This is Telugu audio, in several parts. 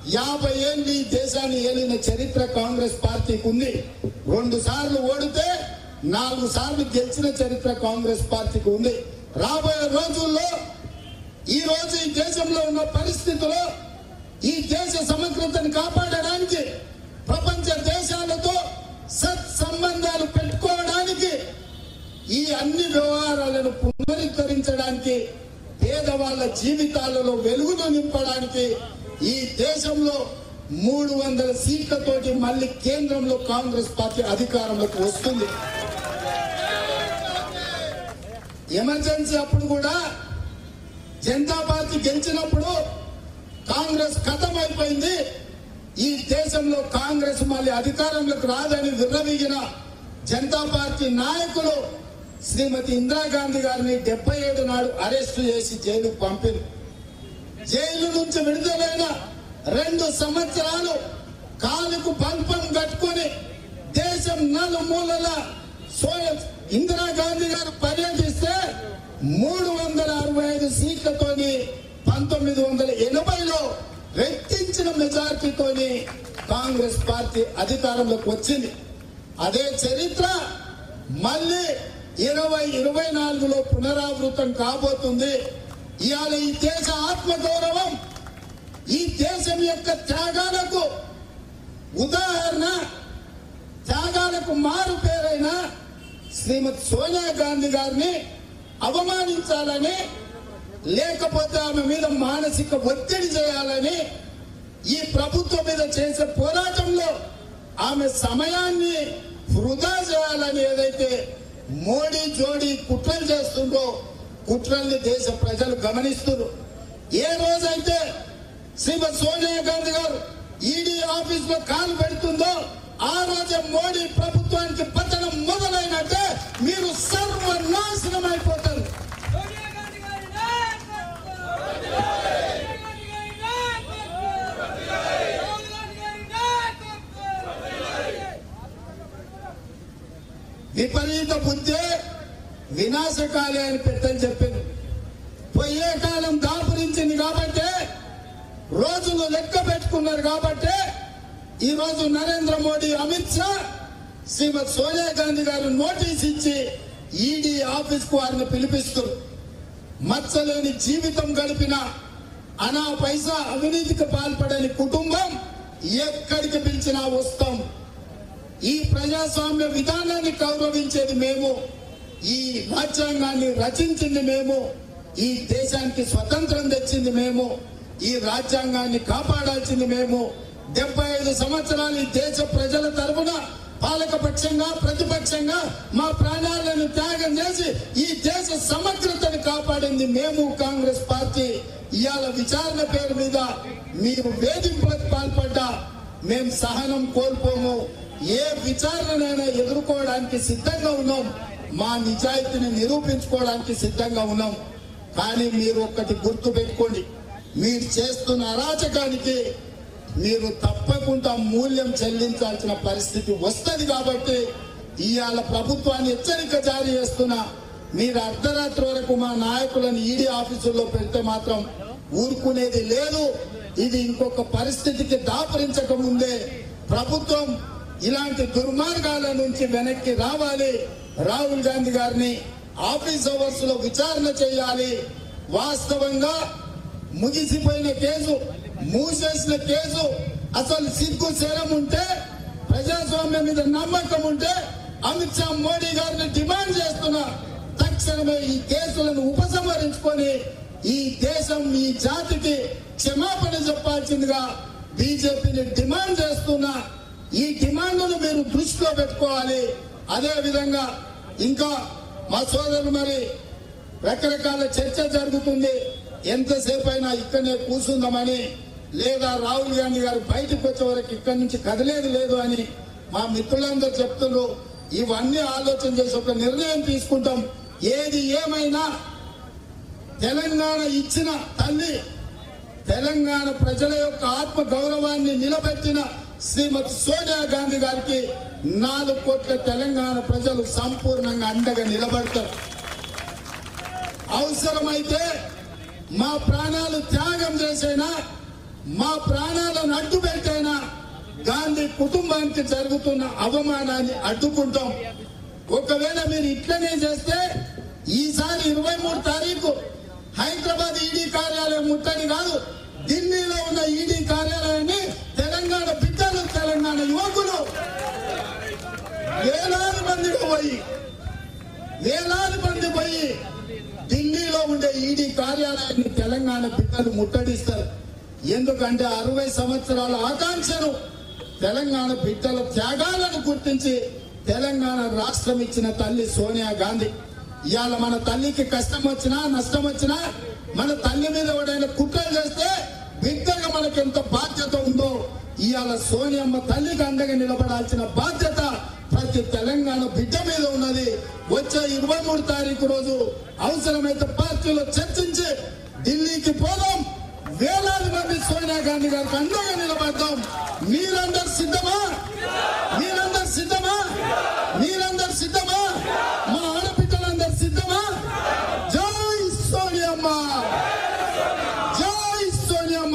యాభై ఏళ్ళు ఈ దేశాన్ని ఏలిన చరిత్ర కాంగ్రెస్ పార్టీకి ఉంది రెండు సార్లు ఓడితే నాలుగు సార్లు గెలిచిన చరిత్ర కాంగ్రెస్ పార్టీకి ఉంది రాబోయే రోజుల్లో ఈ రోజు ఈ దేశంలో ఉన్న పరిస్థితుల్లో ఈ దేశ సమగ్రతను కాపాడడానికి ప్రపంచ దేశాలతో సత్సంబంధాలు పెట్టుకోవడానికి ఈ అన్ని వ్యవహారాలను పునరుద్ధరించడానికి పేదవాళ్ళ జీవితాలలో వెలుగును నింపడానికి ఈ దేశంలో మూడు వందల సీట్లతోటి మళ్ళీ కేంద్రంలో కాంగ్రెస్ పార్టీ అధికారంలోకి వస్తుంది ఎమర్జెన్సీ అప్పుడు కూడా జనతా పార్టీ గెలిచినప్పుడు కాంగ్రెస్ ఖతం అయిపోయింది ఈ దేశంలో కాంగ్రెస్ మళ్ళీ అధికారంలోకి రాదని విర్రవీగిన జనతా పార్టీ నాయకులు శ్రీమతి ఇందిరాగాంధీ గారిని డెబ్బై ఏడు నాడు అరెస్టు చేసి జైలుకు పంపింది జైలు నుంచి విడుదలైన రెండు సంవత్సరాలు కాలుకు బంపం కట్టుకొని దేశం నలుమూలల సోయ ఇందిరాగాంధీ గారు పర్యటిస్తే మూడు వందల అరవై ఐదు సీట్లతోని పంతొమ్మిది వందల ఎనభైలో రెట్టించిన మెజార్టీతోని కాంగ్రెస్ పార్టీ అధికారంలోకి వచ్చింది అదే చరిత్ర మళ్ళీ ఇరవై ఇరవై నాలుగులో పునరావృతం కాబోతుంది ఇవాళ ఈ దేశ ఆత్మగౌరవం ఈ దేశం యొక్క త్యాగాలకు ఉదాహరణ త్యాగాలకు మారు పేరైన శ్రీమతి సోనియా గాంధీ గారిని అవమానించాలని లేకపోతే ఆమె మీద మానసిక ఒత్తిడి చేయాలని ఈ ప్రభుత్వం మీద చేసే పోరాటంలో ఆమె సమయాన్ని వృధా చేయాలని ఏదైతే మోడీ జోడీ కుట్రలు చేస్తుందో కుట్రల్ని దేశ ప్రజలు గమనిస్తున్నారు ఏ రోజైతే శ్రీమతి సోనియా గాంధీ గారు ఈడీ ఆఫీస్ లో కాలు పెడుతుందో ఆ రోజే మోడీ ప్రభుత్వానికి పతనం మొదలైనట్టే మీరు సర్వనాశనం అయిపోతారు సోనియా గాంధీ గారి నాయకత్వం సోనియా గాంధీ గారి నాయకత్వం రాహుల్ గాంధీ గారి నాయకత్వం విపరీత బుద్ధి వినాశకాలే అని పెట్టని చెప్పింది పోయే కాలం దాపురించింది కాబట్టి రోజులు లెక్క పెట్టుకున్నారు కాబట్టి ఈ రోజు నరేంద్ర మోడీ అమిత్ షా శ్రీమతి సోనియా గాంధీ గారు నోటీస్ ఇచ్చి ఈడీ ఆఫీస్ కు వారిని పిలిపిస్తారు మచ్చలేని జీవితం గడిపిన అనా పైసా అవినీతికి పాల్పడని కుటుంబం ఎక్కడికి పిలిచినా వస్తాం ఈ ప్రజాస్వామ్య విధానాన్ని గౌరవించేది మేము ఈ రాజ్యాంగాన్ని రచించింది మేము ఈ దేశానికి స్వతంత్రం తెచ్చింది మేము ఈ రాజ్యాంగాన్ని కాపాడాల్సింది మేము డెబ్బై ఐదు సంవత్సరాలు ఈ దేశ ప్రజల తరపున పాలకపక్షంగా ప్రతిపక్షంగా మా ప్రాణాలను త్యాగం చేసి ఈ దేశ సమగ్రతను కాపాడింది మేము కాంగ్రెస్ పార్టీ ఇవాళ విచారణ పేరు మీద మీరు వేధింపులకు పాల్పడ్డా మేము సహనం కోల్పోము ఏ విచారణనైనా ఎదుర్కోవడానికి సిద్ధంగా ఉన్నాం మా నిజాయితీని నిరూపించుకోవడానికి సిద్ధంగా ఉన్నాం కానీ మీరు ఒక్కటి గుర్తు పెట్టుకోండి మీరు చేస్తున్న అరాచకానికి మీరు తప్పకుండా మూల్యం చెల్లించాల్సిన పరిస్థితి వస్తది కాబట్టి ఇవాళ ప్రభుత్వాన్ని హెచ్చరిక జారీ చేస్తున్నా మీరు అర్ధరాత్రి వరకు మా నాయకులను ఈడీ ఆఫీసుల్లో పెడితే మాత్రం ఊరుకునేది లేదు ఇది ఇంకొక పరిస్థితికి దాపరించక ముందే ప్రభుత్వం ఇలాంటి దుర్మార్గాల నుంచి వెనక్కి రావాలి రాహుల్ గాంధీ గారిని ఆఫీస్ అవర్స్ లో విచారణ చేయాలి వాస్తవంగా ముగిసిపోయిన కేసు మూసేసిన కేసు అసలు సిగ్గు శరం ఉంటే ప్రజాస్వామ్యం మీద నమ్మకం ఉంటే అమిత్ షా మోడీ గారిని డిమాండ్ చేస్తున్నా తక్షణమే ఈ కేసులను ఉపసంహరించుకొని ఈ దేశం ఈ జాతికి క్షమాపణ చెప్పాల్సిందిగా బీజేపీని డిమాండ్ చేస్తున్నా ఈ డిమాండ్ను మీరు దృష్టిలో పెట్టుకోవాలి అదే విధంగా ఇంకా మా సోదరులు మరి రకరకాల చర్చ జరుగుతుంది ఎంతసేపు అయినా ఇక్కడనే కూర్చుందామని లేదా రాహుల్ గాంధీ గారు బయటకు వచ్చే వరకు ఇక్కడి నుంచి కదిలేదు లేదు అని మా మిత్రులందరూ చెప్తున్నారు ఇవన్నీ ఆలోచన చేసి ఒక నిర్ణయం తీసుకుంటాం ఏది ఏమైనా తెలంగాణ ఇచ్చిన తల్లి తెలంగాణ ప్రజల యొక్క ఆత్మ గౌరవాన్ని నిలబెట్టిన శ్రీమతి సోనియా గాంధీ గారికి నాలుగు కోట్ల తెలంగాణ ప్రజలు సంపూర్ణంగా అండగా నిలబడతారు అవసరమైతే మా ప్రాణాలు త్యాగం చేసైనా మా ప్రాణాలను అడ్డు పెట్టైనా గాంధీ కుటుంబానికి జరుగుతున్న అవమానాన్ని అడ్డుకుంటాం ఒకవేళ మీరు ఇట్లనే చేస్తే ఈసారి ఇరవై మూడు తారీఖు హైదరాబాద్ ఈడీ కార్యాలయం ముట్టడి కాదు ఢిల్లీలో ఉన్న ఈడీ కార్యాలయాన్ని తెలంగాణ బిడ్డలు తెలంగాణ యువకులు వేలాది మంది పోయి వేలాది మంది పోయి ఢిల్లీలో ఉండే ఈడీ కార్యాలయాన్ని తెలంగాణ బిడ్డలు ముట్టడిస్తారు ఎందుకంటే అరవై సంవత్సరాల ఆకాంక్షను తెలంగాణ బిడ్డల త్యాగాలను గుర్తించి తెలంగాణ రాష్ట్రం ఇచ్చిన తల్లి సోనియా గాంధీ ఇవాళ మన తల్లికి కష్టం వచ్చినా నష్టం వచ్చినా మన తల్లి మీద ఎవడైనా కుట్రలు చేస్తే బిడ్డగా మనకి ఎంత బాధ్యత ఉందో ఇవాళ సోనియమ్మ తల్లికి అండగా నిలబడాల్సిన బాధ్యత ప్రతి తెలంగాణ బిడ్డ మీద ఉన్నది వచ్చే ఇరవై మూడు తారీఖు రోజు అవసరమైతే పార్టీలో చర్చించి ఢిల్లీకి పోదాం వేలాది మంది సోనియా గాంధీ గారికి అండగా నిలబడతాం మీరందరు సిద్ధమా మీరందరు సిద్ధమా మీరందరు సిద్ధమా మా ఆడపిల్లలందరు సిద్ధమా జై సోనియమ్మ జై సోనియమ్మ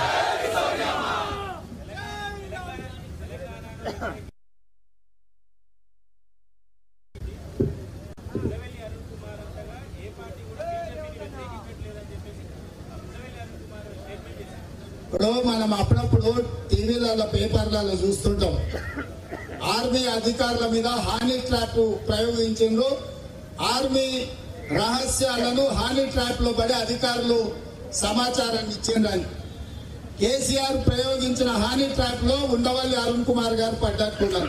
ఇప్పుడు మనం అప్పుడప్పుడు టీవీలలో పేపర్లలో చూస్తుంటాం ఆర్మీ అధికారుల మీద హానీ ట్రాప్ ప్రయోగించిండ్రు ఆర్మీ రహస్యాలను హానీ ట్రాప్ లో పడి అధికారులు సమాచారాన్ని ఇచ్చిండ్రని కేసీఆర్ ప్రయోగించిన హానీ ట్రాప్ లో ఉండవల్లి అరుణ్ కుమార్ గారు పడ్డట్టున్నారు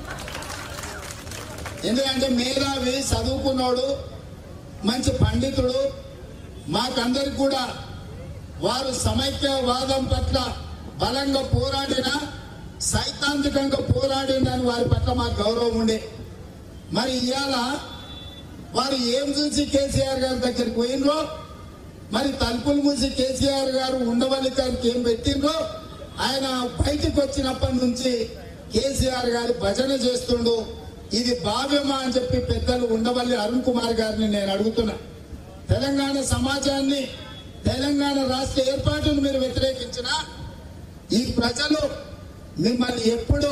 ఎందుకంటే మేధావి చదువుకున్నోడు మంచి పండితుడు మాకందరికి కూడా వారు సమైక్యవాదం పట్ల బలంగా పోరాడిన సైద్ధాంతికంగా పోరాడిందని వారి పట్ల మాకు గౌరవం ఉండే మరి ఇవాళ వారు ఏం చూసి కేసీఆర్ గారి దగ్గరికి పోయినరో మరి తలుపులు మూసి కేసీఆర్ గారు ఉండవల్లి గారికి ఏం పెట్టిండ్రో ఆయన బయటికి వచ్చినప్పటి నుంచి కేసీఆర్ గారు భజన చేస్తుండు ఇది భావ్యమా అని చెప్పి పెద్దలు ఉండవల్లి అరుణ్ కుమార్ గారిని నేను అడుగుతున్నా తెలంగాణ సమాజాన్ని తెలంగాణ రాష్ట్ర ఏర్పాటును మీరు వ్యతిరేకించిన ఈ ప్రజలు మిమ్మల్ని ఎప్పుడూ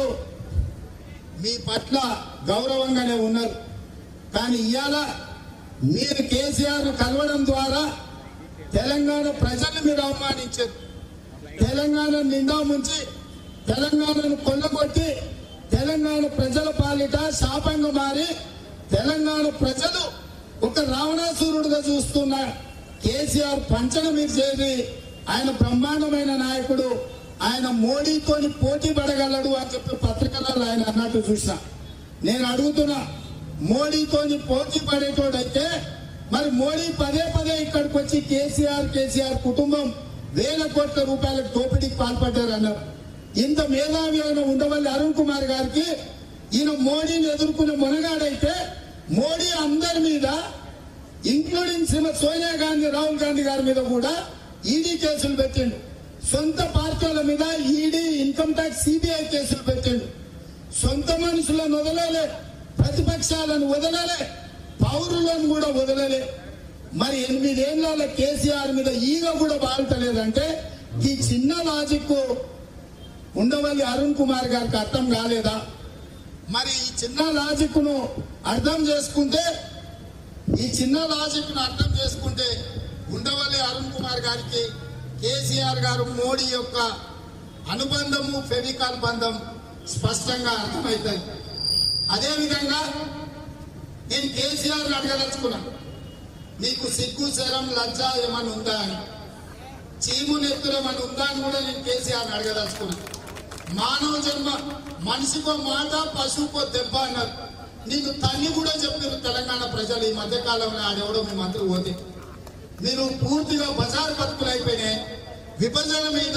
మీ పట్ల గౌరవంగానే ఉన్నారు కానీ ఇవాళ మీరు కేసీఆర్ కలవడం ద్వారా తెలంగాణ ప్రజల్ని మీరు అవమానించారు తెలంగాణ నిండా ముంచి తెలంగాణను కొల్లగొట్టి తెలంగాణ ప్రజల పాలిట శాపంగా మారి తెలంగాణ ప్రజలు ఒక రావణాసురుడుగా చూస్తున్న కేసీఆర్ పంచన మీరు చేరి ఆయన బ్రహ్మాండమైన నాయకుడు ఆయన మోడీతోని పోటీ పడగలడు అని చెప్పి పత్రికలలో ఆయన అన్నట్టు చూసా నేను అడుగుతున్నా మోడీతోని పోటీ పడేటోడైతే మరి మోడీ పదే పదే ఇక్కడికి వచ్చి కేసీఆర్ కేసీఆర్ కుటుంబం వేల కోట్ల రూపాయలకు దోపిడీకి పాల్పడ్డారు అన్నారు ఇంత మేధావి అయిన ఉండవల్లి అరుణ్ కుమార్ గారికి ఈయన మోడీని ఎదుర్కొన్న మునగాడైతే మోడీ అందరి మీద ఇంక్లూడింగ్ శ్రీమతి సోనియా గాంధీ రాహుల్ గాంధీ గారి మీద కూడా ఈడీ కేసులు పెట్టిండు సొంత పార్టీల మీద ఈడీ ఇన్కమ్ ట్యాక్స్ సిబిఐ కేసులు పెట్టిండు సొంత మనుషులను వదలలే ప్రతిపక్షాలను వదలలే పౌరులను కూడా వదలలే మరి ఎనిమిదేళ్ల కేసీఆర్ మీద ఈగ కూడా బాగుంటలేదంటే ఈ చిన్న లాజిక్ ఉండవల్లి అరుణ్ కుమార్ గారికి అర్థం కాలేదా మరి ఈ చిన్న లాజిక్ ను అర్థం చేసుకుంటే ఈ చిన్న లాజిక్ ను అర్థం చేసుకుంటే ఉండవల్లి అరుణ్ కుమార్ గారికి కేసీఆర్ గారు మోడీ యొక్క అనుబంధము ఫెవికాల్ బంధం స్పష్టంగా అర్థమవుతుంది అదేవిధంగా నేను కేసీఆర్ అడగదలుచుకున్నా నీకు సిగ్గు శరం లజ్జ ఏమని ఉందా అని చీము నెత్తులు ఏమని ఉందా అని కూడా నేను కేసీఆర్ అడగదలుచుకున్నా మానవ జన్మ మనిషికో మాట పశువుకో దెబ్బ అన్నారు నీకు తల్లి కూడా చెప్పారు తెలంగాణ ప్రజలు ఈ మధ్య కాలంలో ఆడెవడో మీ మంత్రి పోతే మీరు పూర్తిగా బజారు బతుకులు అయిపోయినాయి విభజన మీద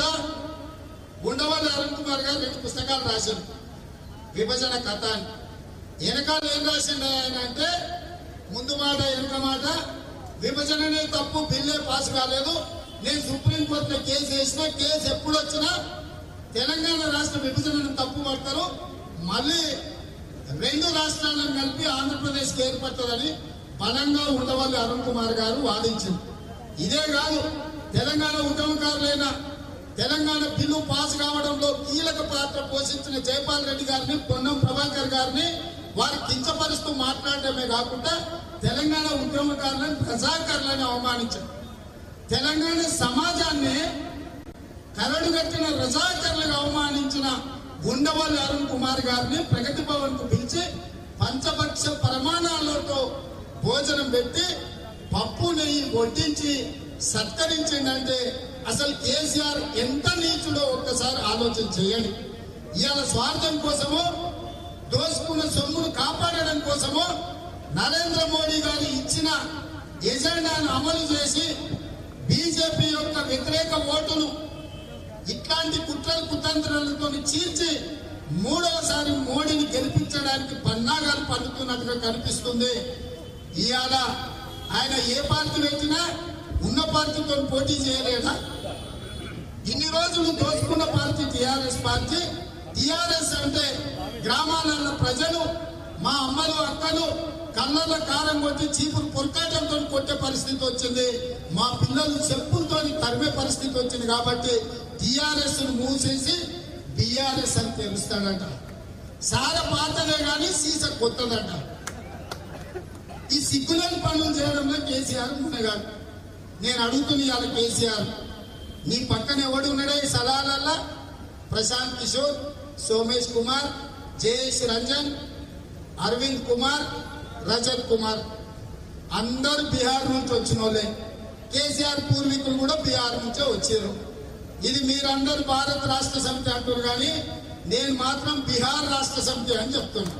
ఉండవల్లి అరుణ్ కుమార్ గారు రెండు పుస్తకాలు రాశారు విభజన కథ అని వెనకాల ఏం రాసిండు ఆయన అంటే ముందు మాట వెనుక మాట విభజననే తప్పు బిల్లే పాస్ కాలేదు నేను సుప్రీంకోర్టులో కేసు వేసిన కేసు ఎప్పుడు వచ్చినా తెలంగాణ రాష్ట్ర విభజనను తప్పు పడతారు మళ్ళీ రెండు రాష్ట్రాలను కలిపి ఆంధ్రప్రదేశ్కి ఏర్పడుతుందని బలంగా ఉండవల్లి అరుణ్ కుమార్ గారు వాదించింది ఇదే కాదు తెలంగాణ ఉద్యమకారులైన తెలంగాణ బిల్లు పాస్ కావడంలో కీలక పాత్ర పోషించిన జయపాల్ రెడ్డి గారిని పొన్నం ప్రభాకర్ గారిని వారి కించపరుస్తూ మాట్లాడటమే కాకుండా తెలంగాణ ఉద్యమకారులను ప్రజాకారులను అవమానించారు తెలంగాణ సమాజాన్ని కరడుగట్టిన రజాకర్లుగా అవమానించిన ఉండవల్లి అరుణ్ కుమార్ గారిని ప్రగతి భవన్ కు పిలిచి పంచపక్ష ప్రమాణాలతో భోజనం పెట్టి పప్పు నెయ్యి వడ్డించి సత్కరించిందంటే అసలు కేసీఆర్ ఎంత నీచుడో ఒక్కసారి ఆలోచన చేయండి ఇవాళ స్వార్థం కోసమో దోసుకున్న సొమ్మును కాపాడడం కోసమో నరేంద్ర మోడీ గారు ఇచ్చిన ఎజెండాను అమలు చేసి బీజేపీ యొక్క వ్యతిరేక ఓటును ఇట్లాంటి కుట్రలు కుతంత్రాలతో చీల్చి మూడవసారి మోడీని గెలిపించడానికి పన్నాగాలు పన్నుతున్నట్టుగా కనిపిస్తుంది ఇవాళ ఆయన ఏ పార్టీ పెట్టినా ఉన్న పార్టీతో పోటీ చేయలేదా ఇన్ని రోజులు దోచుకున్న పార్టీ టిఆర్ఎస్ పార్టీ టిఆర్ఎస్ అంటే గ్రామాలలో ప్రజలు మా అమ్మలు అక్కలు కళ్ళల్లో కారం కొట్టి చీపురు పొరకాటంతో కొట్టే పరిస్థితి వచ్చింది మా పిల్లలు చెప్పులతో తరిమే పరిస్థితి వచ్చింది కాబట్టి టిఆర్ఎస్ మూసేసి బిఆర్ఎస్ అని తెలుస్తాడంట సార పాతదే కానీ సీస కొత్తదంట ఈ సిగ్గులేని పనులు చేయడంలో కేసీఆర్ మునగాడు నేను అడుగుతున్న ఇవాళ కేసీఆర్ నీ పక్కన ఎవడు ఉన్నాడే ఈ సలహాలల్లా ప్రశాంత్ కిషోర్ సోమేష్ కుమార్ జయేష్ రంజన్ అరవింద్ కుమార్ రజత్ కుమార్ అందరు బీహార్ నుంచి వచ్చిన వాళ్ళే కేసీఆర్ పూర్వీకులు కూడా బీహార్ నుంచే వచ్చారు ఇది మీరందరూ భారత రాష్ట్ర సమితి అంటారు కానీ నేను మాత్రం బీహార్ రాష్ట్ర సమితి అని చెప్తున్నాను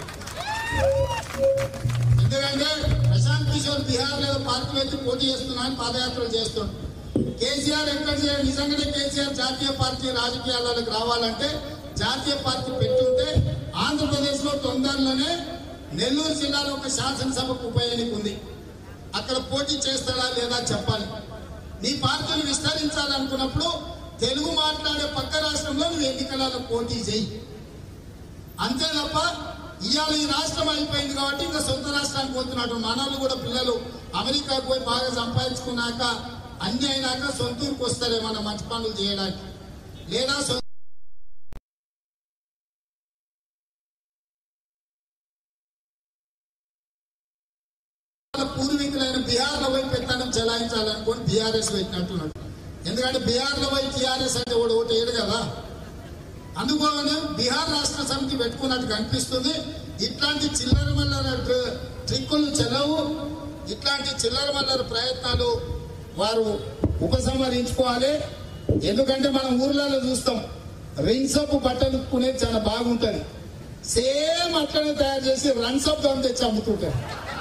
ఎందుకంటే ప్రశాంత్ కిషోర్ బీహార్ లో పార్టీ వ్యక్తి పోటీ చేస్తున్నా అని పాదయాత్రలు చేస్తాడు కేసీఆర్ ఎక్కడ చేయాలి నిజంగానే కేసీఆర్ జాతీయ పార్టీ రాజకీయాలకు రావాలంటే జాతీయ పార్టీ పెట్టుంటే ఆంధ్రప్రదేశ్ లో తొందరలోనే నెల్లూరు జిల్లాలో ఒక శాసనసభకు ఉప ఎన్నిక ఉంది అక్కడ పోటీ చేస్తాడా లేదా చెప్పాలి నీ పార్టీని విస్తరించాలనుకున్నప్పుడు తెలుగు మాట్లాడే పక్క రాష్ట్రంలో నువ్వు ఎన్నికలలో పోటీ చేయి అంతే తప్ప ఇవాళ ఈ రాష్ట్రం అయిపోయింది కాబట్టి ఇంకా సొంత రాష్ట్రానికి పోతున్నాడు మనోళ్ళు కూడా పిల్లలు అమెరికాకు పోయి బాగా సంపాదించుకున్నాక అన్ని అయినాక సొంత ఊరికి వస్తారు ఏమన్నా మంచి పనులు చేయడానికి లేదా సొంత వాళ్ళ పూర్వీకులైన బీహార్ లో పోయి పెత్తనం చెలాయించాలనుకొని బీఆర్ఎస్ పెట్టినట్టున్నాడు ఎందుకంటే బీహార్ లో పోయి టీఆర్ఎస్ అంటే ఒకటి ఒకటి ఏడు కదా అందుకోగానే బీహార్ రాష్ట్ర సమితి పెట్టుకున్నట్టు కనిపిస్తుంది ఇట్లాంటి చిల్లర మల్లర ట్రి- ట్రిక్కులు చెల్లవు ఇట్లాంటి చిల్లర మల్లర ప్రయత్నాలు వారు ఉపసంహరించుకోవాలి ఎందుకంటే మనం ఊర్లలో చూస్తాం రిన్సప్ బట్టలు ఉతుక్కునేది చాలా బాగుంటది సేమ్ అట్లనే తయారు చేసి రన్సప్ తో తెచ్చి అమ్ముతుంటారు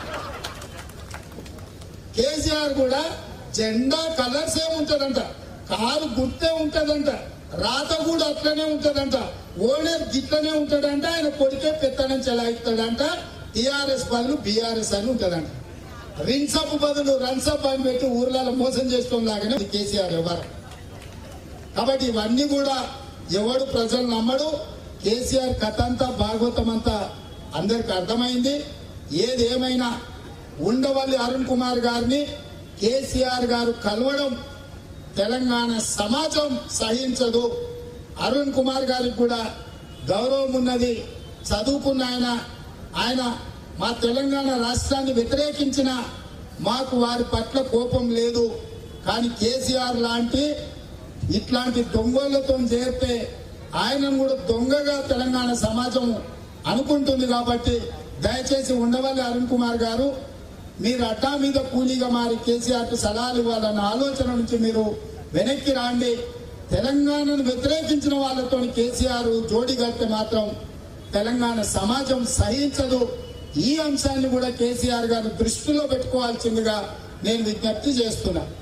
కేసీఆర్ కూడా జెండా కలర్స్ ఏ ఉంటదంట కారు గుర్తే ఉంటదంట రాత కూడా అట్లనే ఉంటదంట ఓనర్ గిట్లనే ఉంటదంట ఆయన కొడికే పెత్తనం చెలాయిస్తాడంట టిఆర్ఎస్ బదులు బీఆర్ఎస్ అని ఉంటదంట రిన్సప్ బదులు రన్సప్ అని పెట్టి ఊర్లలో మోసం చేసుకోవడం లాగానే ఇది కేసీఆర్ వ్యవహారం కాబట్టి ఇవన్నీ కూడా ఎవడు ప్రజలు నమ్మడు కేసీఆర్ కథ అంతా భాగవతం అంతా అందరికి అర్థమైంది ఏది ఏమైనా ఉండవల్లి అరుణ్ కుమార్ గారిని కేసీఆర్ గారు కలవడం తెలంగాణ సమాజం సహించదు అరుణ్ కుమార్ గారికి కూడా గౌరవం ఉన్నది చదువుకున్న ఆయన ఆయన మా తెలంగాణ రాష్ట్రాన్ని వ్యతిరేకించిన మాకు వారి పట్ల కోపం లేదు కానీ కేసీఆర్ లాంటి ఇట్లాంటి దొంగలతో చేరితే ఆయనను కూడా దొంగగా తెలంగాణ సమాజం అనుకుంటుంది కాబట్టి దయచేసి ఉండవల్లి అరుణ్ కుమార్ గారు మీరు అడ్డా మీద కూలీగా మారి కేసీఆర్ కు సలహాలు ఇవ్వాలన్న ఆలోచన నుంచి మీరు వెనక్కి రాండి తెలంగాణను వ్యతిరేకించిన వాళ్ళతో కేసీఆర్ జోడి కడితే మాత్రం తెలంగాణ సమాజం సహించదు ఈ అంశాన్ని కూడా కేసీఆర్ గారు దృష్టిలో పెట్టుకోవాల్సిందిగా నేను విజ్ఞప్తి చేస్తున్నా